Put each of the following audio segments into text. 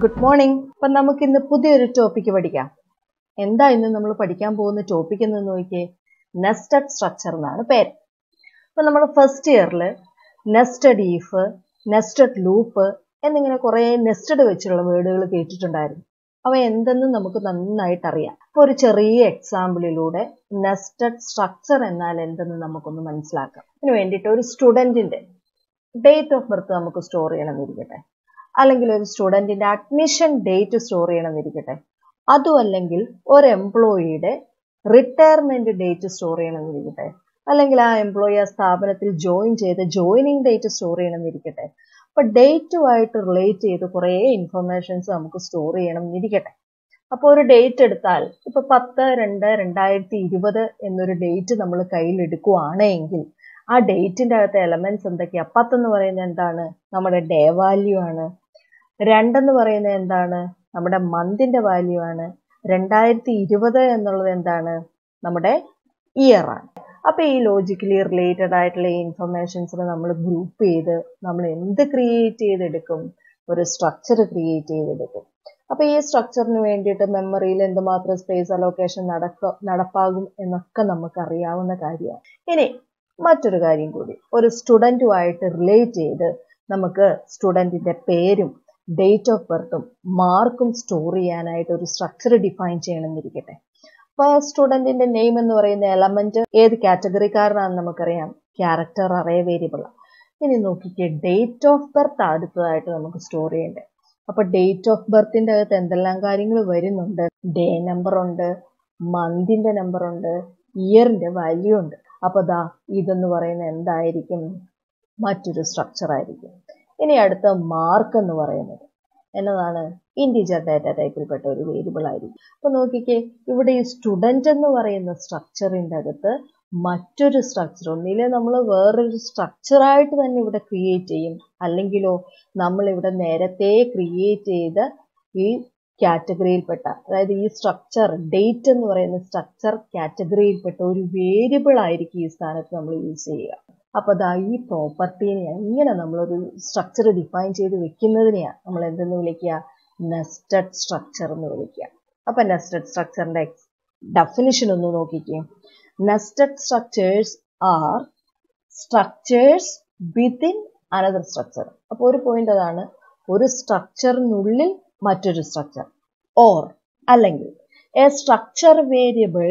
good morning അപ്പം നമുക്ക് ഇന്ന് പുതിയൊരു ടോപ്പിക്ക് പഠിക്കാം എന്താ ഇന്ന് നമ്മൾ പഠിക്കാൻ പോകുന്ന ടോപ്പിക് എന്ന് നോക്കിയേ നെസ്റ്റഡ് സ്ട്രക്ചർ എന്നാണ് പേര് അപ്പം നമ്മൾ ഫസ്റ്റ് ഇയറിൽ നെസ്റ്റഡ് ഈഫ് നെസ്റ്റഡ് ലൂപ്പ് എന്നിങ്ങനെ കുറേ നെസ്റ്റഡ് വെച്ചുള്ള വേർഡുകൾ കേട്ടിട്ടുണ്ടായിരുന്നു അവ എന്തെന്ന് നമുക്ക് നന്നായിട്ട് അറിയാം അപ്പോൾ ഒരു ചെറിയ എക്സാമ്പിളിലൂടെ നെസ്റ്റഡ് സ്ട്രക്ചർ എന്നാൽ എന്തെന്ന് നമുക്കൊന്ന് മനസ്സിലാക്കാം ഇതിന് വേണ്ടിയിട്ട് ഒരു സ്റ്റുഡൻറ്റിൻ്റെ ഡേറ്റ് ഓഫ് ബർത്ത് നമുക്ക് സ്റ്റോർ ചെയ്യണമെന്നിരിക്കട്ടെ അല്ലെങ്കിൽ ഒരു സ്റ്റുഡൻറ്റിൻ്റെ അഡ്മിഷൻ ഡേറ്റ് സ്റ്റോർ ചെയ്യണമെന്നിരിക്കട്ടെ അതും അല്ലെങ്കിൽ ഒരു എംപ്ലോയിയുടെ റിട്ടയർമെന്റ് ഡേറ്റ് സ്റ്റോർ ചെയ്യണമെന്നിരിക്കട്ടെ അല്ലെങ്കിൽ ആ എംപ്ലോയി ആ സ്ഥാപനത്തിൽ ജോയിൻ ചെയ്ത് ജോയിനിങ് ഡേറ്റ് സ്റ്റോർ ചെയ്യണമെന്നിരിക്കട്ടെ അപ്പൊ ഡേറ്റുമായിട്ട് റിലേറ്റ് ചെയ്ത് കുറേ ഇൻഫർമേഷൻസ് നമുക്ക് സ്റ്റോർ ചെയ്യണം എന്നിരിക്കട്ടെ അപ്പോൾ ഒരു ഡേറ്റ് എടുത്താൽ ഇപ്പൊ പത്ത് രണ്ട് രണ്ടായിരത്തി ഇരുപത് എന്നൊരു ഡേറ്റ് നമ്മൾ കയ്യിൽ എടുക്കുകയാണെങ്കിൽ ആ ഡേറ്റിന്റെ അകത്തെ എലമെന്റ്സ് എന്തൊക്കെയാ പത്തെന്ന് പറയുന്നത് എന്താണ് നമ്മുടെ ഡേ വാല്യൂ ആണ് രണ്ടെന്ന് പറയുന്നത് എന്താണ് നമ്മുടെ മന്തിന്റെ വാല്യൂ ആണ് രണ്ടായിരത്തി ഇരുപത് എന്നുള്ളത് എന്താണ് നമ്മുടെ ഇയർ ആണ് അപ്പൊ ഈ ലോജിക്കലി റിലേറ്റഡ് ആയിട്ടുള്ള ഈ ഇൻഫർമേഷൻസിനെ നമ്മൾ ഗ്രൂപ്പ് ചെയ്ത് നമ്മൾ എന്ത് ക്രിയേറ്റ് ചെയ്തെടുക്കും ഒരു സ്ട്രക്ചർ ക്രിയേറ്റ് ചെയ്തെടുക്കും അപ്പൊ ഈ സ്ട്രക്ചറിന് വേണ്ടിയിട്ട് മെമ്മറിയിൽ എന്തുമാത്രം സ്പേസ് അലോക്കേഷൻ നടക്ക നടപ്പാകും എന്നൊക്കെ നമുക്ക് അറിയാവുന്ന കാര്യമാണ് ഇനി മറ്റൊരു കാര്യം കൂടി ഒരു സ്റ്റുഡൻറ്റുമായിട്ട് റിലേറ്റ് ചെയ്ത് നമുക്ക് സ്റ്റുഡൻറ്റിന്റെ പേരും ഡേറ്റ് ഓഫ് ബർത്തും മാർക്കും സ്റ്റോർ ചെയ്യാനായിട്ട് ഒരു സ്ട്രക്ചർ ഡിഫൈൻ ചെയ്യണമെന്നിരിക്കട്ടെ അപ്പോൾ സ്റ്റുഡൻറ്റിന്റെ നെയിം എന്ന് പറയുന്ന എലമെന്റ് ഏത് കാറ്റഗറിക്കാരനാണെന്ന് നമുക്കറിയാം ക്യാരക്ടർ അറേ വേരിയബിൾ ഇനി നോക്കിക്കേ ഡേറ്റ് ഓഫ് ബർത്ത് അടുത്തതായിട്ട് നമുക്ക് സ്റ്റോർ ചെയ്യണ്ടേ അപ്പൊ ഡേറ്റ് ഓഫ് ബർത്തിന്റെ അകത്ത് എന്തെല്ലാം കാര്യങ്ങൾ വരുന്നുണ്ട് ഡേ നമ്പർ ഉണ്ട് മന്തിന്റെ നമ്പർ ഉണ്ട് ഇയറിന്റെ വാല്യൂ ഉണ്ട് അപ്പൊ ദാ ഇതെന്ന് പറയുന്നത് എന്തായിരിക്കും മറ്റൊരു സ്ട്രക്ചർ ആയിരിക്കും ഇനി അടുത്ത മാർക്ക് എന്ന് പറയുന്നത് എന്നതാണ് ഇൻറ്റീജർ ഡാറ്റ ടൈപ്പിൽപ്പെട്ട ഒരു വേരിയബിൾ ആയിരിക്കും അപ്പൊ നോക്കിക്കേ ഇവിടെ ഈ സ്റ്റുഡൻറ് എന്ന് പറയുന്ന സ്ട്രക്ചറിൻ്റെ അകത്ത് മറ്റൊരു സ്ട്രക്ചർ ഒന്നിലെ നമ്മൾ വേറൊരു സ്ട്രക്ചറായിട്ട് തന്നെ ഇവിടെ ക്രിയേറ്റ് ചെയ്യും അല്ലെങ്കിലോ നമ്മൾ ഇവിടെ നേരത്തെ ക്രിയേറ്റ് ചെയ്ത ഈ കാറ്റഗറിയിൽപ്പെട്ട അതായത് ഈ സ്ട്രക്ചർ ഡേറ്റ് എന്ന് പറയുന്ന സ്ട്രക്ചർ കാറ്റഗറിയിൽപ്പെട്ട ഒരു വേരിയബിൾ ആയിരിക്കും ഈ സ്ഥാനത്ത് നമ്മൾ യൂസ് ചെയ്യുക അപ്പൊ ദാ ഈ പ്രോപ്പർട്ടീനെ എങ്ങനെ നമ്മളൊരു സ്ട്രക്ചർ ഡിഫൈൻ ചെയ്ത് വെക്കുന്നതിനെയാണ് നമ്മൾ എന്തെന്ന് വിളിക്കുക നെസ്റ്റഡ് സ്ട്രക്ചർ എന്ന് വിളിക്കുക അപ്പൊ നെസ്റ്റഡ് സ്ട്രക്ചറിന്റെ ഡെഫിനിഷൻ ഒന്ന് നോക്കിക്കേ nested structures are structures within another structure അപ്പോൾ ഒരു പോയിന്റ് അതാണ് ഒരു സ്ട്രക്ചറിനുള്ളിൽ മറ്റൊരു സ്ട്രക്ചർ ഓർ അല്ലെങ്കിൽ a structure variable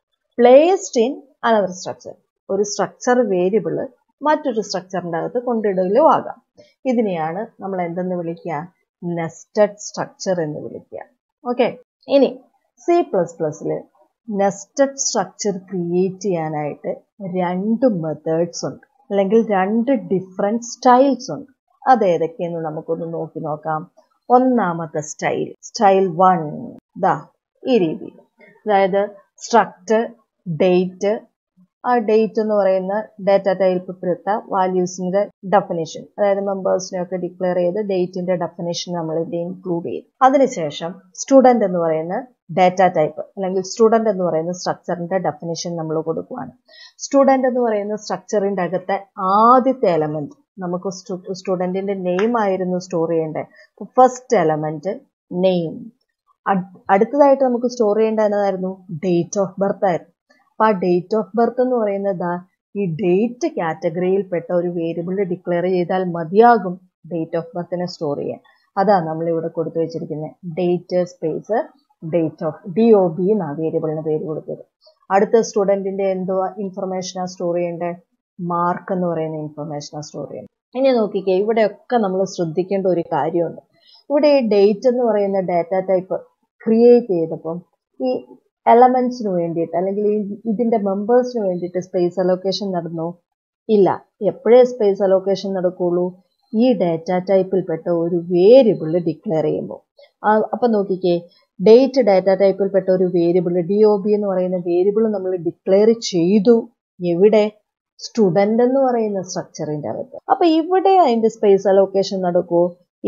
placed in another structure ഒരു സ്ട്രക്ചർ വേരിയബിൾ മറ്റൊരു സ്ട്രക്ചറിൻ്റെ അകത്ത് കൊണ്ടിടലും ആകാം ഇതിനെയാണ് നമ്മൾ എന്തെന്ന് വിളിക്കുക നെസ്റ്റഡ് സ്ട്രക്ചർ എന്ന് വിളിക്കുക ഓക്കെ ഇനി സി പ്ലസ് പ്ലസിൽ നെസ്റ്റഡ് സ്ട്രക്ചർ ക്രിയേറ്റ് ചെയ്യാനായിട്ട് രണ്ട് മെത്തേഡ്സ് ഉണ്ട് അല്ലെങ്കിൽ രണ്ട് ഡിഫറെൻറ്റ് സ്റ്റൈൽസ് ഉണ്ട് അത് ഏതൊക്കെയെന്ന് നമുക്കൊന്ന് നോക്കി നോക്കാം ഒന്നാമത്തെ സ്റ്റൈൽ സ്റ്റൈൽ വൺ ദാ ഈ രീതിയിൽ അതായത് സ്ട്രക്ചർ ഡേറ്റ് ആ ഡേറ്റ് എന്ന് പറയുന്ന ഡാറ്റ ടൈപ്പിൽപ്പെട്ട വാല്യൂസിന്റെ ഡെഫിനേഷൻ അതായത് മെമ്പേഴ്സിനെയൊക്കെ ഡിക്ലെയർ ചെയ്ത് ഡേറ്റിന്റെ ഡെഫിനേഷൻ നമ്മൾ ഇവിടെ ഇൻക്ലൂഡ് ചെയ്യും അതിനുശേഷം സ്റ്റുഡന്റ് എന്ന് പറയുന്ന ഡാറ്റ ടൈപ്പ് അല്ലെങ്കിൽ സ്റ്റുഡന്റ് എന്ന് പറയുന്ന സ്ട്രക്ചറിന്റെ ഡെഫിനേഷൻ നമ്മൾ കൊടുക്കുകയാണ് സ്റ്റുഡന്റ് എന്ന് പറയുന്ന സ്ട്രക്ചറിന്റെ അകത്തെ ആദ്യത്തെ എലമെന്റ് നമുക്ക് സ്റ്റുഡന്റിന്റെ നെയിം ആയിരുന്നു സ്റ്റോർ ചെയ്യേണ്ടത് ഫസ്റ്റ് എലമെന്റ് നെയിം അടുത്തതായിട്ട് നമുക്ക് സ്റ്റോർ ചെയ്യേണ്ട എന്നതായിരുന്നു ഡേറ്റ് ഓഫ് ബർത്ത് ആയിരുന്നു അപ്പൊ ആ ഡേറ്റ് ഓഫ് ബർത്ത് എന്ന് പറയുന്നത് ഈ ഡേറ്റ് കാറ്റഗറിയിൽപ്പെട്ട ഒരു വേരിയബിൾ ഡിക്ലെയർ ചെയ്താൽ മതിയാകും ഡേറ്റ് ഓഫ് ബർത്തിനെ സ്റ്റോർ ചെയ്യാൻ അതാണ് നമ്മൾ ഇവിടെ കൊടുത്തു വെച്ചിരിക്കുന്നത് date space date of D O B എന്നാണ് വേരിയബിളിന് പേര് കൊടുത്തത് അടുത്ത സ്റ്റുഡൻറ്റിന്റെ എന്തോ ഇൻഫർമേഷനാണ് സ്റ്റോർ ചെയ്യേണ്ടത് മാർക്ക് എന്ന് പറയുന്ന ഇൻഫർമേഷനാണ് സ്റ്റോർ ചെയ്യേണ്ടത് ഇനി നോക്കിക്കേ ഇവിടെയൊക്കെ നമ്മൾ ശ്രദ്ധിക്കേണ്ട ഒരു കാര്യമുണ്ട് ഇവിടെ ഈ ഡേറ്റ് എന്ന് പറയുന്ന ഡാറ്റ ടൈപ്പ് ക്രിയേറ്റ് ചെയ്തപ്പം ഈ എലമെന്റ്സിന് വേണ്ടിയിട്ട് അല്ലെങ്കിൽ ഈ ഇതിന്റെ മെമ്പേഴ്സിന് വേണ്ടിയിട്ട് സ്പേസ് അലോക്കേഷൻ നടന്നോ ഇല്ല എപ്പോഴേ സ്പേസ് അലോക്കേഷൻ നടക്കുള്ളൂ ഈ ഡാറ്റ ടൈപ്പിൽപ്പെട്ട ഒരു വേരിയബിൾ ഡിക്ലെയർ ചെയ്യുമ്പോൾ അപ്പൊ നോക്കിക്കേ ഡേറ്റ് ഡാറ്റ ടൈപ്പിൽപ്പെട്ട ഒരു വേരിയബിൾ ഡി ഒ ബി എന്ന് പറയുന്ന വേരിയബിൾ നമ്മൾ ഡിക്ലെയർ ചെയ്തു എവിടെ സ്റ്റുഡന്റ് എന്ന് പറയുന്ന സ്ട്രക്ചറിന്റെ അകത്ത് അപ്പൊ ഇവിടെ അതിന്റെ സ്പേസ് അലോക്കേഷൻ നടക്കുമോ ഇല്ല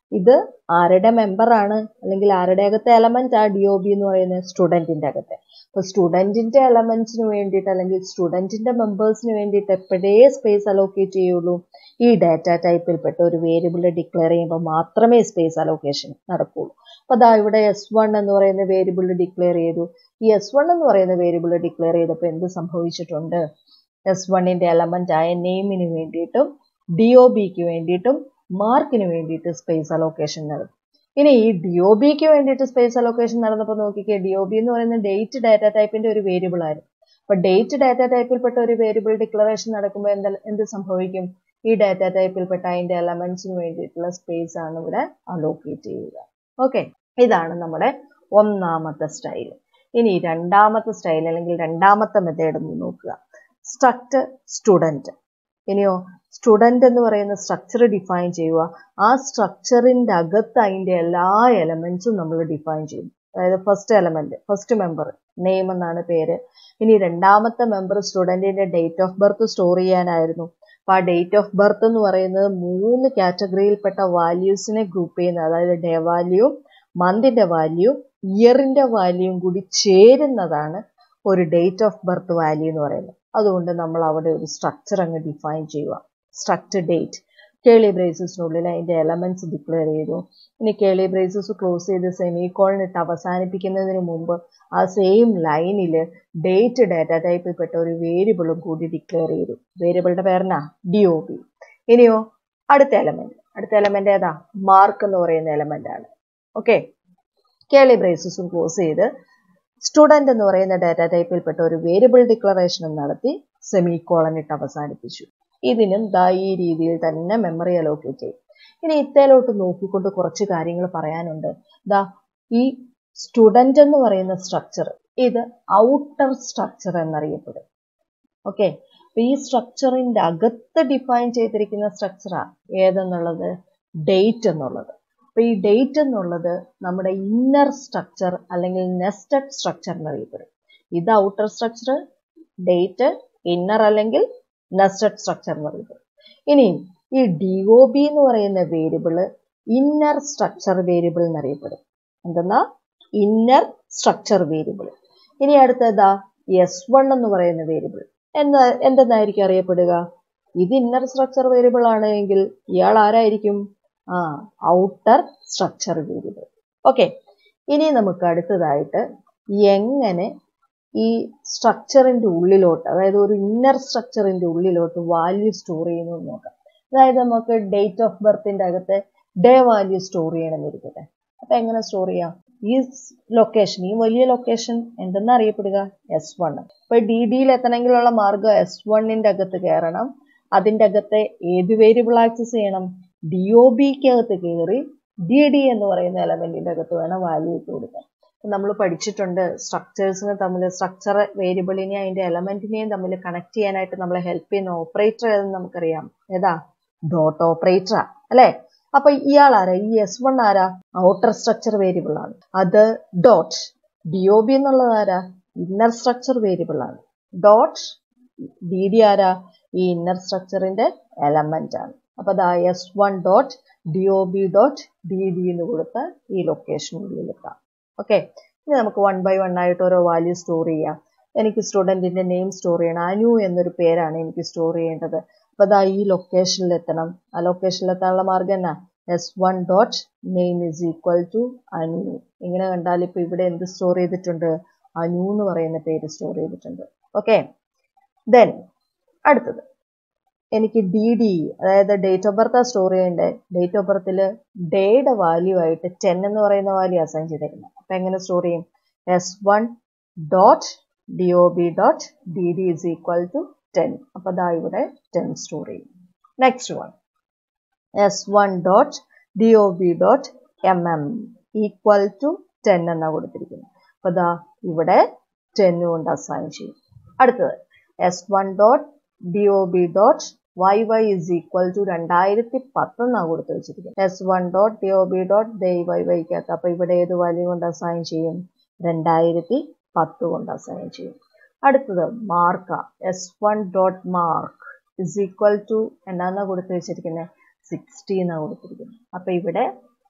ഇത് ആരുടെ മെമ്പർ ആണ് അല്ലെങ്കിൽ ആരുടെ അകത്തെ എലമെന്റ് ആ ഡി ഒ ബി എന്ന് പറയുന്നത് സ്റ്റുഡന്റിന്റെ അകത്തെ അപ്പൊ സ്റ്റുഡന്റിന്റെ എലമെന്റ്സിന് വേണ്ടിയിട്ട് അല്ലെങ്കിൽ സ്റ്റുഡന്റിന്റെ മെമ്പേഴ്സിന് വേണ്ടിയിട്ട് എപ്പോഴേ സ്പേസ് അലോക്കേറ്റ് ചെയ്യുള്ളൂ ഈ ഡാറ്റ ടൈപ്പിൽപ്പെട്ട ഒരു വേരിയബിൾ ഡിക്ലെയർ ചെയ്യുമ്പോൾ മാത്രമേ സ്പേസ് അലോക്കേഷൻ നടക്കുകയുള്ളൂ അപ്പൊ ദാ ഇവിടെ എസ് വൺ എന്ന് പറയുന്ന വേരിയബിൾ ഡിക്ലെയർ ചെയ്തു ഈ എസ് വൺ എന്ന് പറയുന്ന വേരിയബിൾ ഡിക്ലെയർ ചെയ്തപ്പോൾ എന്ത് സംഭവിച്ചിട്ടുണ്ട് എസ് വണ്ണിന്റെ എലമെന്റ് ആയ നെയിമിന് വേണ്ടിയിട്ടും ഡി ഒ ബിക്ക് വേണ്ടിയിട്ടും മാർക്കിന് വേണ്ടിയിട്ട് സ്പേസ് അലോക്കേഷൻ നടന്നു ഇനി ഈ ഡി ഒ ബിക്ക് വേണ്ടിയിട്ട് സ്പേസ് അലോക്കേഷൻ നടന്നപ്പോൾ നോക്കിക്കേ ഡി ഒ ബി എന്ന് പറയുന്ന ഡേറ്റ് ഡാറ്റ ടൈപ്പിന്റെ ഒരു വേരിയബിൾ ആയിരുന്നു അപ്പൊ ഡേറ്റ് ഡാറ്റ ടൈപ്പിൽപ്പെട്ട ഒരു വേരിയബിൾ ഡിക്ലറേഷൻ നടക്കുമ്പോൾ എന്ത് എന്ത് സംഭവിക്കും ഈ ഡാറ്റ ടൈപ്പിൽപ്പെട്ട അതിന്റെ എലമെന്റ്സിന് വേണ്ടിയിട്ടുള്ള സ്പേസ് ആണ് ഇവിടെ അലോക്കേറ്റ് ചെയ്യുക ഓക്കെ ഇതാണ് നമ്മുടെ ഒന്നാമത്തെ സ്റ്റൈൽ ഇനി രണ്ടാമത്തെ സ്റ്റൈൽ അല്ലെങ്കിൽ രണ്ടാമത്തെ മെത്തേഡ് ഒന്ന് നോക്കുക സ്ട്രക്ചർ സ്റ്റുഡന്റ് ഇനിയോ സ്റ്റുഡന്റ് എന്ന് പറയുന്ന സ്ട്രക്ചർ ഡിഫൈൻ ചെയ്യുക ആ സ്ട്രക്ചറിന്റെ അകത്ത് അതിന്റെ എല്ലാ എലമെന്റ്സും നമ്മൾ ഡിഫൈൻ ചെയ്യും അതായത് first element first member name എന്നാണ് പേര് ഇനി രണ്ടാമത്തെ മെമ്പർ സ്റ്റുഡന്റിന്റെ ഡേറ്റ് ഓഫ് ബർത്ത് സ്റ്റോർ ചെയ്യാനായിരുന്നു അപ്പൊ ആ ഡേറ്റ് ഓഫ് ബർത്ത് എന്ന് പറയുന്നത് മൂന്ന് കാറ്റഗറിയിൽപ്പെട്ട വാല്യൂസിനെ ഗ്രൂപ്പ് ചെയ്യുന്നത് അതായത് ഡേ വാല്യൂ മന്തിന്റെ വാല്യൂ ഇയറിന്റെ വാല്യൂയും കൂടി ചേരുന്നതാണ് ഒരു ഡേറ്റ് ഓഫ് ബർത്ത് വാല്യൂ എന്ന് പറയുന്നത് അതുകൊണ്ട് നമ്മൾ അവിടെ ഒരു സ്ട്രക്ചർ അങ്ങ് ഡിഫൈൻ ചെയ്യുക സ്ട്രക്ചർ ഡേറ്റ് കേളി ബ്രേസസിനുള്ളിൽ അതിന്റെ എലമെന്റ്സ് ഡിക്ലെയർ ചെയ്തു ഇനി കേളി ബ്രേസസ് ക്ലോസ് ചെയ്ത് സെമിക്കോളിന് ഇട്ട് അവസാനിപ്പിക്കുന്നതിന് മുമ്പ് ആ സെയിം ലൈനിൽ ഡേറ്റ് ഡാറ്റ ടൈപ്പിൽപ്പെട്ട ഒരു വേരിയബിളും കൂടി ഡിക്ലെയർ ചെയ്തു വേരിയബിളിന്റെ പേരെന്നാ ഡി ഒ ബി ഇനിയോ അടുത്ത എലമെന്റ് അടുത്ത എലമെന്റ് ഏതാ മാർക്ക് എന്ന് പറയുന്ന എലമെന്റ് ആണ് ഓക്കെ കേളി ബ്രേസസും ക്ലോസ് ചെയ്ത് സ്റ്റുഡന്റ് എന്ന് പറയുന്ന ഡാറ്റ ടൈപ്പിൽപ്പെട്ട ഒരു വേരിയബിൾ ഡിക്ലറേഷനും നടത്തി സെമി കോളൻ ഇട്ട് അവസാനിപ്പിച്ചു ഇതിനും ദാ ഈ രീതിയിൽ തന്നെ മെമ്മറി അലോക്കേറ്റ് ചെയ്യും ഇനി ഇത്തേലോട്ട് നോക്കിക്കൊണ്ട് കുറച്ച് കാര്യങ്ങൾ പറയാനുണ്ട് ദാ ഈ സ്റ്റുഡന്റ് എന്ന് പറയുന്ന സ്ട്രക്ചർ ഇത് ഔട്ടർ സ്ട്രക്ചർ എന്നറിയപ്പെടും ഓക്കെ അപ്പൊ ഈ സ്ട്രക്ചറിന്റെ അകത്ത് ഡിഫൈൻ ചെയ്തിരിക്കുന്ന സ്ട്രക്ചറാ ഏതെന്നുള്ളത് ഡേറ്റ് എന്നുള്ളത് അപ്പൊ ഈ ഡേറ്റ് എന്നുള്ളത് നമ്മുടെ ഇന്നർ സ്ട്രക്ചർ അല്ലെങ്കിൽ നെസ്റ്റഡ് സ്ട്രക്ചർ എന്നറിയപ്പെടും ഇത് ഔട്ടർ സ്ട്രക്ചർ ഡേറ്റ് ഇന്നർ അല്ലെങ്കിൽ നെസ്റ്റഡ് സ്ട്രക്ചർ എന്നറിയപ്പെടും ഇനി ഈ ഡി ഒ ബി എന്ന് പറയുന്ന വേരിയബിള് ഇന്നർ സ്ട്രക്ചർ വേരിയബിൾ എന്നറിയപ്പെടും എന്തെന്നാ ഇന്നർ സ്ട്രക്ചർ വേരിയബിൾ ഇനി അടുത്തതാ എസ് വൺ എന്ന് പറയുന്ന വേരിയബിൾ എന്ന് എന്തെന്നായിരിക്കും അറിയപ്പെടുക ഇത് ഇന്നർ സ്ട്രക്ചർ വേരിയബിൾ ആണെങ്കിൽ ഇയാൾ ആരായിരിക്കും ആ ഔട്ടർ സ്ട്രക്ചർ വേരിയബിൾ ഓക്കെ ഇനി നമുക്ക് അടുത്തതായിട്ട് എങ്ങനെ ഈ സ്ട്രക്ചറിന്റെ ഉള്ളിലോട്ട് അതായത് ഒരു ഇന്നർ സ്ട്രക്ചറിന്റെ ഉള്ളിലോട്ട് വാല്യൂ സ്റ്റോർ ചെയ്യുന്നു എന്ന് നോക്കാം അതായത് നമുക്ക് ഡേറ്റ് ഓഫ് ബർത്തിന്റെ അകത്ത് ഡേ വാല്യൂ സ്റ്റോർ ചെയ്യണമെന്നിരിക്കട്ടെ അപ്പൊ എങ്ങനെ സ്റ്റോർ ചെയ്യാം ഈ ലൊക്കേഷൻ ഈ വലിയ ലൊക്കേഷൻ എന്തെന്ന് അറിയപ്പെടുക എസ് വൺ ഇപ്പൊ ഡി ഡിയിൽ എത്തണമെങ്കിലുള്ള മാർഗം എസ് വണ്ണിന്റെ അകത്ത് കയറണം അതിന്റെ അകത്തെ ഏത് വേരിയബിൾ ആക്സസ് ചെയ്യണം ഡി ഒ ബിക്ക് അകത്ത് കയറി ഡി ഡി എന്ന് പറയുന്ന എലമെന്റിന്റെ അകത്ത് വേണം വാല്യൂ ഇട്ട് കൊടുക്കാൻ നമ്മൾ പഠിച്ചിട്ടുണ്ട് സ്ട്രക്ചേഴ്സിനെ തമ്മിൽ സ്ട്രക്ചർ വേരിയബിളിനെയും അതിന്റെ എലമെന്റിനെയും തമ്മിൽ കണക്ട് ചെയ്യാനായിട്ട് നമ്മളെ ഹെൽപ്പ് ചെയ്യുന്ന ഓപ്പറേറ്റർ ഏതെന്ന് നമുക്കറിയാം ഏതാ ഡോട്ട് ഓപ്പറേറ്റർ അല്ലെ അപ്പൊ ഇയാൾ ആരാ ഈ എസ് വൺ ആരാ ഔട്ടർ സ്ട്രക്ചർ വേരിയബിൾ ആണ് അത് ഡോട്ട് ഡി ഒ ബി എന്നുള്ളത് ആരാ ഇന്നർ സ്ട്രക്ചർ വേരിയബിൾ ആണ് ഡോട്ട് ഡി ഡി ആരാ ഈ ഇന്നർ സ്ട്രക്ചറിന്റെ എലമെന്റ് ആണ് അപ്പൊ ദാ S one dot D O B dot D D എന്ന് കൊടുത്ത് ഈ ലൊക്കേഷനുള്ളിൽ എത്താം ഓക്കെ ഇനി നമുക്ക് വൺ ബൈ വൺ ആയിട്ട് ഓരോ വാല്യൂ സ്റ്റോർ ചെയ്യാം എനിക്ക് സ്റ്റുഡന്റിന്റെ നെയിം സ്റ്റോർ ചെയ്യണം അനു എന്നൊരു പേരാണ് എനിക്ക് സ്റ്റോർ ചെയ്യേണ്ടത് അപ്പൊ ദാ ഈ ലൊക്കേഷനിൽ എത്തണം ആ ലൊക്കേഷനിൽ എത്താനുള്ള മാർഗം എന്നാ S one dot name is equal to Anu ഇങ്ങനെ കണ്ടാൽ ഇപ്പൊ ഇവിടെ എന്ത് സ്റ്റോർ ചെയ്തിട്ടുണ്ട് അനു എന്ന് പറയുന്ന പേര് സ്റ്റോർ ചെയ്തിട്ടുണ്ട് ഓക്കെ ദെൻ അടുത്തത് എനിക്ക് ഡി ഡി അതായത് ഡേറ്റ് ഓഫ് ബർത്ത് സ്റ്റോർ ചെയ്യേണ്ടത് ഡേറ്റ് ഓഫ് ബർത്തിൽ ഡേയുടെ വാല്യൂ ആയിട്ട് ടെൻ എന്ന് പറയുന്ന വാല്യൂ അസൈൻ ചെയ്തേക്കുന്നത് അപ്പൊ എങ്ങനെ സ്റ്റോർ ചെയ്യും S one dot D O B dot D D is equal to ten അപ്പൊ ദാ ഇവിടെ ടെൻ സ്റ്റോർ ചെയ്യും next one S one dot D O B dot M M equal to ten എന്നാ കൊടുത്തിരിക്കുന്നത് അപ്പൊ ദാ ഇവിടെ ടെൻ കൊണ്ട് അസൈൻ ചെയ്യും അടുത്തത് S one dot D O B dot Y Y is equal to രണ്ടായിരത്തി പത്ത് എന്നാണ് കൊടുത്തു വെച്ചിരിക്കുന്നത് S one dot D O B dot day Y വൈക്കകത്ത് അപ്പൊ ഇവിടെ ഏത് വാല്യൂ കൊണ്ട് അസൈൻ ചെയ്യും രണ്ടായിരത്തി പത്ത് കൊണ്ട് അസൈൻ ചെയ്യും അടുത്തത് മാർക്ക S one dot mark is equal to എന്നാന്നാ കൊടുത്തു വെച്ചിരിക്കുന്നത് സിക്സ്റ്റി എന്നാണ് കൊടുത്തിരിക്കുന്നത് അപ്പൊ ഇവിടെ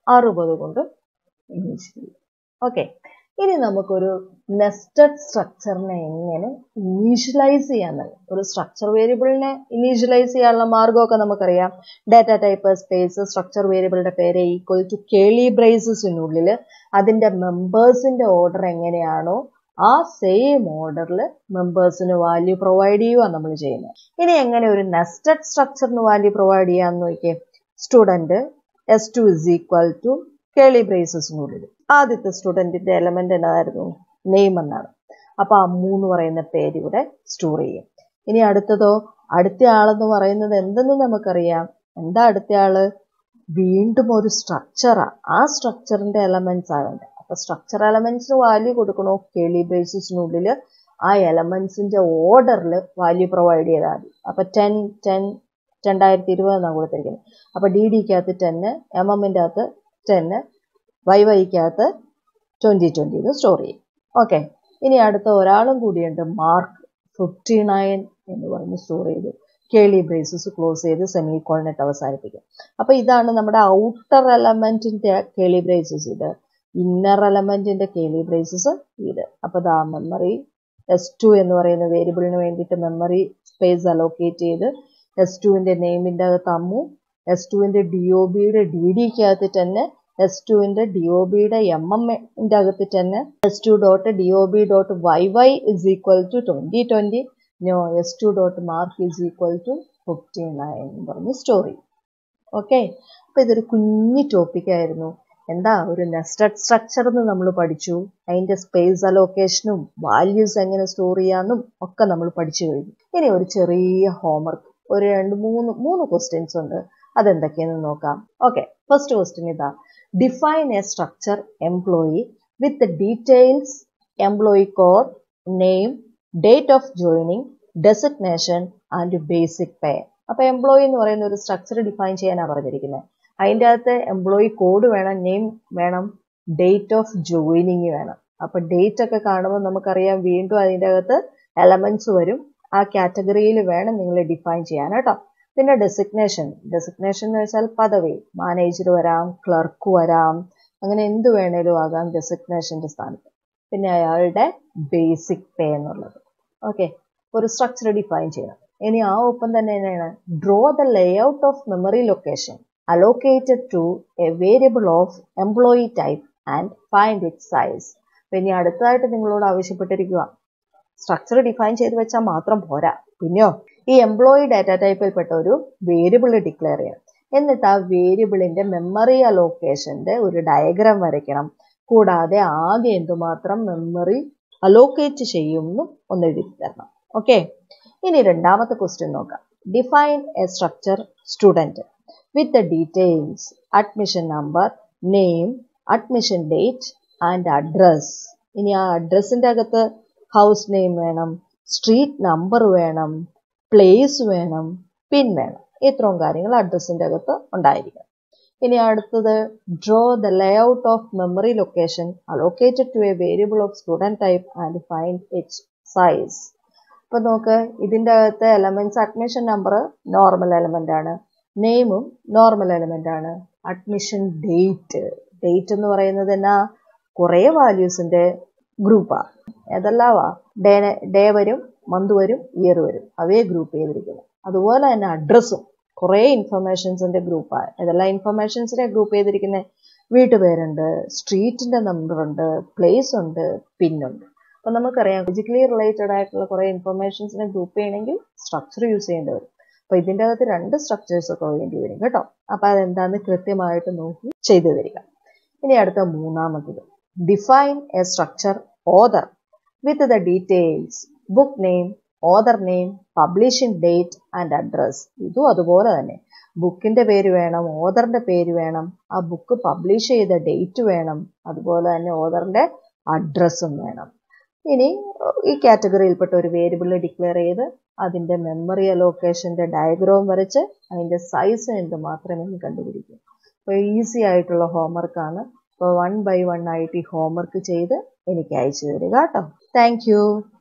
അറുപത് കൊണ്ട് ഇനീഷ്യലൈസ് ഓക്കെ ഇനി നമുക്കൊരു നെസ്റ്റഡ് സ്ട്രക്ചറിനെ എങ്ങനെ ഇനീഷ്യലൈസ് ചെയ്യാന്നുള്ളത് ഒരു സ്ട്രക്ചർ വേരിയബിളിനെ ഇനീഷ്യലൈസ് ചെയ്യാനുള്ള മാർഗമൊക്കെ നമുക്കറിയാം ഡാറ്റ ടൈപ്പ് സ്പേസ് സ്ട്രക്ചർ വേരിയബിളിന്റെ പേര് ഈക്വൽ ടു കേളി ബ്രേസസിനുള്ളിൽ അതിന്റെ മെമ്പേഴ്സിന്റെ ഓർഡർ എങ്ങനെയാണോ ആ സെയിം ഓർഡറിൽ മെമ്പേഴ്സിന് വാല്യൂ പ്രൊവൈഡ് ചെയ്യുക നമ്മൾ ചെയ്യുന്നത് ഇനി എങ്ങനെ ഒരു നെസ്റ്റഡ് സ്ട്രക്ചറിന് വാല്യൂ പ്രൊവൈഡ് ചെയ്യാന്ന് നോക്കിയേ student S two is equal to curly ബ്രേസസിനുള്ളിൽ ആദ്യത്തെ സ്റ്റുഡന്റിന്റെ എലമെന്റ് എന്നതായിരുന്നു നെയിം എന്നാണ് അപ്പൊ ആ മൂന്ന് പറയുന്ന പേര് ഇവിടെ സ്റ്റോർ ചെയ്യും ഇനി അടുത്തതോ അടുത്ത ആളെന്ന് പറയുന്നത് എന്തെന്ന് നമുക്കറിയാം എന്താ അടുത്ത ആള് വീണ്ടും ഒരു സ്ട്രക്ചറാ ആ സ്ട്രക്ചറിന്റെ എലമെന്റ്സ് ആവേണ്ടത് അപ്പൊ സ്ട്രക്ചർ എലമെന്റ്സിന് വാല്യൂ കൊടുക്കണോ കേളി ബേസിസിനുള്ളിൽ ആ എലമെന്റ്സിന്റെ ഓർഡറിൽ വാല്യൂ പ്രൊവൈഡ് ചെയ്താൽ മതി അപ്പൊ ടെൻ ടെൻ രണ്ടായിരത്തി ഇരുപത് എന്നാണ് കൊടുത്തിരിക്കുന്നത് അപ്പൊ ഡി ഡിക്കകത്ത് ടെന്ന് എം എമ്മിൻ്റെ അകത്ത് ടെന്ന് വൈ വൈക്കകത്ത് ട്വന്റി ട്വന്റി എന്ന് സ്റ്റോർ ചെയ്യും ഓക്കെ ഇനി അടുത്ത ഒരാളും കൂടിയുണ്ട് മാർക്ക് ഫിഫ്റ്റി നയൻ എന്ന് പറഞ്ഞ് സ്റ്റോർ ചെയ്തു കേളി ബ്രേസസ് ക്ലോസ് ചെയ്ത് സെമി കോളിനിട്ട് അവസാനിപ്പിക്കും അപ്പൊ ഇതാണ് നമ്മുടെ ഔട്ടർ എലമെന്റിന്റെ കേളി ബ്രേസസ് ഇത് ഇന്നർ എലമെന്റിന്റെ കേളി ബ്രേസസ് ഇത് അപ്പൊ ദാ മെമ്മറി എസ് ടു എന്ന് പറയുന്ന വേരിയബിളിന് വേണ്ടിയിട്ട് മെമ്മറി സ്പേസ് അലോക്കേറ്റ് ചെയ്ത് എസ് ടുവിന്റെ നെയിമിന്റെ അകത്ത് അമ്മു എസ് ടുവിന്റെ ഡി ഒ ബിയുടെ ഡി ഡിക്കകത്ത് തന്നെ എസ് ടുവിന്റെ ഡി ഒ ബിയുടെ എം എമ്മിന്റെ അകത്ത് തന്നെ S two dot D O B dot Y Y is equal to twenty twenty no S two dot mark is equal to fifty nine എന്ന് പറഞ്ഞ് സ്റ്റോറി ഓക്കെ അപ്പൊ ഇതൊരു കുഞ്ഞു ടോപ്പിക് ആയിരുന്നു എന്താ ഒരു നെസ്റ്റഡ് സ്ട്രക്ചർ എന്ന് നമ്മൾ പഠിച്ചു അതിന്റെ സ്പേസ് അലോക്കേഷനും വാല്യൂസ് എങ്ങനെ സ്റ്റോർ ചെയ്യാന്നും ഒക്കെ നമ്മൾ പഠിച്ചു കഴിഞ്ഞു ഇനി ഒരു ചെറിയ ഹോംവർക്ക് ഒരു രണ്ട് മൂന്ന് മൂന്ന് ക്വസ്റ്റ്യൻസ് ഉണ്ട് അതെന്തൊക്കെയാണെന്ന് നോക്കാം ഓക്കെ ഫസ്റ്റ് ക്വസ്റ്റ്യൻ ഇതാ define a structure employee with details employee code name date of joining designation and basic pay അപ്പൊ എംപ്ലോയി എന്ന് പറയുന്ന ഒരു സ്ട്രക്ചർ ഡിഫൈൻ ചെയ്യാനാണ് പറഞ്ഞിരിക്കുന്നത് അതിൻ്റെ അകത്ത് എംപ്ലോയി കോഡ് വേണം നെയിം വേണം ഡേറ്റ് ഓഫ് ജോയിനിങ് വേണം അപ്പൊ ഡേറ്റ് ഒക്കെ കാണുമ്പോൾ നമുക്കറിയാം വീണ്ടും അതിൻ്റെ അകത്ത് എലമെന്റ്സ് വരും ആ കാറ്റഗറിയിൽ വേണം നിങ്ങൾ ഡിഫൈൻ ചെയ്യാൻ കേട്ടോ പിന്നെ ഡെസിഗ്നേഷൻ ഡെസിഗ്നേഷൻ എന്ന് വെച്ചാൽ പദവി മാനേജർ വരാം ക്ലർക്ക് വരാം അങ്ങനെ എന്ത് വേണേലും ആകാം ഡെസിഗ്നേഷന്റെ സ്ഥാനത്ത് പിന്നെ അയാളുടെ ബേസിക് പേ എന്നുള്ളത് ഓക്കെ ഒരു സ്ട്രക്ചർ ഡിഫൈൻ ചെയ്യണം ഇനി ആ ഒപ്പം തന്നെ തന്നെയാണ് draw the layout of memory location allocated to a variable of employee type and find it size പിന്നെ അടുത്തതായിട്ട് നിങ്ങളോട് ആവശ്യപ്പെട്ടിരിക്കുക സ്ട്രക്ചർ ഡിഫൈൻ ചെയ്ത് വെച്ചാൽ മാത്രം പോരാ പിന്നെയോ ഈ എംപ്ലോയി ഡാറ്റ ടൈപ്പിൽപ്പെട്ട ഒരു വേരിയബിൾ ഡിക്ലെയർ ചെയ്യണം എന്നിട്ട് ആ വേരിയബിളിന്റെ മെമ്മറി അലോക്കേഷന്റെ ഒരു ഡയഗ്രാം വരയ്ക്കണം കൂടാതെ ആകെ എന്തുമാത്രം മെമ്മറി അലോക്കേറ്റ് ചെയ്യുമെന്നും ഒന്ന് എഴുതി തരണം ഓക്കെ ഇനി രണ്ടാമത്തെ ക്വസ്റ്റ്യൻ നോക്കാം define a structure student with the details admission number name admission date and address ഇനി ആ അഡ്രസ്സിന്റെ അകത്ത് ഹൗസ് നെയിം വേണം സ്ട്രീറ്റ് നമ്പർ വേണം പ്ലേസ് വേണം പിൻ വേണം ഇത്രയും കാര്യങ്ങൾ അഡ്രസ്സിന്റെ അകത്ത് ഉണ്ടായിരിക്കണം ഇനി അടുത്തത് draw the layout of memory location allocated to a variable of student type and find its size ഇപ്പൊ നോക്ക് ഇതിന്റെ അകത്ത് elements admission number normal element ആണ് നെയിമും നോർമൽ എലമെന്റ് ആണ് അഡ്മിഷൻ ഡേറ്റ് ഡേറ്റ് എന്ന് പറയുന്നത് എന്നാ കുറെ വാല്യൂസിന്റെ ഗ്രൂപ്പാണ് ഏതെല്ലാവാ ഡേ ഡേ വരും മന്ത് വരും ഇയർ വരും അവയെ ഗ്രൂപ്പ് ചെയ്തിരിക്കുന്നത് അതുപോലെ തന്നെ അഡ്രസ്സും കുറേ ഇൻഫർമേഷൻസിന്റെ ഗ്രൂപ്പാണ് ഏതെല്ലാം ഇൻഫർമേഷൻസിനെ ഗ്രൂപ്പ് ചെയ്തിരിക്കുന്നത് വീട്ടുപേരുണ്ട് സ്ട്രീറ്റിന്റെ നമ്പർ ഉണ്ട് പ്ലേസ് ഉണ്ട് പിന്നുണ്ട് അപ്പൊ നമുക്കറിയാം ഫിസിക്കലി റിലേറ്റഡ് ആയിട്ടുള്ള കുറെ ഇൻഫർമേഷൻസിനെ ഗ്രൂപ്പ് ചെയ്യണമെങ്കിൽ സ്ട്രക്ചർ യൂസ് ചെയ്യേണ്ടി വരും അപ്പൊ ഇതിന്റെ അകത്ത് രണ്ട് സ്ട്രക്ചേഴ്സ് ഒക്കെ വേണ്ടി വരും കേട്ടോ അപ്പൊ അതെന്താന്ന് കൃത്യമായിട്ട് നോക്കി ചെയ്തു തരിക ഇനി അടുത്ത മൂന്നാമത്തത് define a structure author with the details book name author name publishing date and address ഇതും അതുപോലെ തന്നെ ബുക്കിന്റെ പേര് വേണം ഓദറിന്റെ പേര് വേണം ആ ബുക്ക് പബ്ലിഷ് ചെയ്ത ഡേറ്റ് വേണം അതുപോലെ തന്നെ ഓദറിന്റെ അഡ്രസ്സും വേണം ഇനി ഈ കാറ്റഗറിയിൽപ്പെട്ട ഒരു വേരിയബിൾ ഡിക്ലെയർ ചെയ്ത് അതിന്റെ മെമ്മറി അലോക്കേഷന്റെ ഡയഗ്രാം വരച്ച് അതിന്റെ സൈസ് എന്ത് മാത്രമേ കണ്ടുപിടിക്കൂ അപ്പോൾ ഈസി ആയിട്ടുള്ള ഹോംവർക്കാണ് അപ്പോൾ വൺ ബൈ വൺ ആയിട്ട് ഈ ഹോംവർക്ക് ചെയ്ത് എനിക്ക് അയച്ചു തരിക കേട്ടോ താങ്ക്